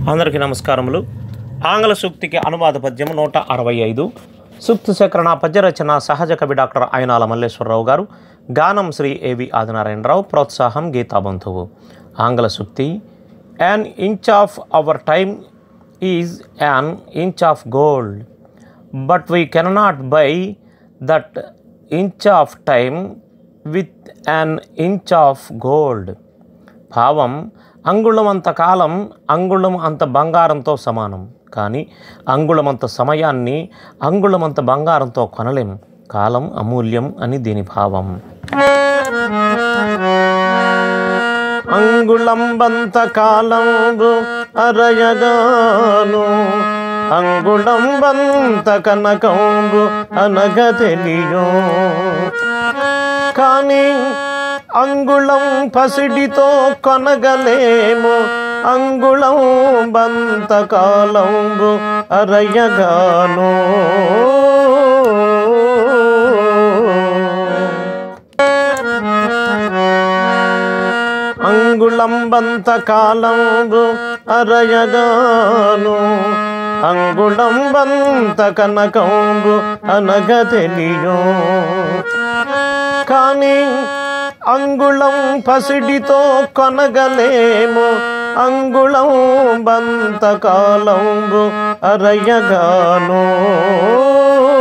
అందరికీ నమస్కారములు ఆంగ్ల సూక్తికి అనువాద పద్యం నూట అరవై ఐదు సూక్తి సేకరణ పద్యరచన సహజ కవి డాక్టర్ అయినాల మల్లేశ్వరరావు గారు గానం శ్రీ ఏవి ఆదినారాయణరావు ప్రోత్సాహం గీతాబంధువు ఆంగ్ల సూక్తి an inch of our time is an inch of gold but we cannot buy that inch of time with an inch of gold భావం అంగుళం అంత కాలం అంగుళం అంత బంగారంతో సమానం కానీ అంగుళమంత సమయాన్ని అంగుళమంత బంగారంతో కొనలేం కాలం అమూల్యం అని దీని భావం అంగుళంబంత కాలంబు అరయగాను అంగుళంబంత కనకంబు అనగ తెలియో కానీ అంగుళం పసిడితో కొనగలేము అంగుళం బంత కాలంబు అరయ్యగాను అంగుళంబంత కాలంబు అరయగాను అంగుళంబంత కనకంబు అనగ తెలియో కానీ అంగుళం పసిడితో కొనగలేము అంగుళం బంత కాలంబు అరయ్యగాను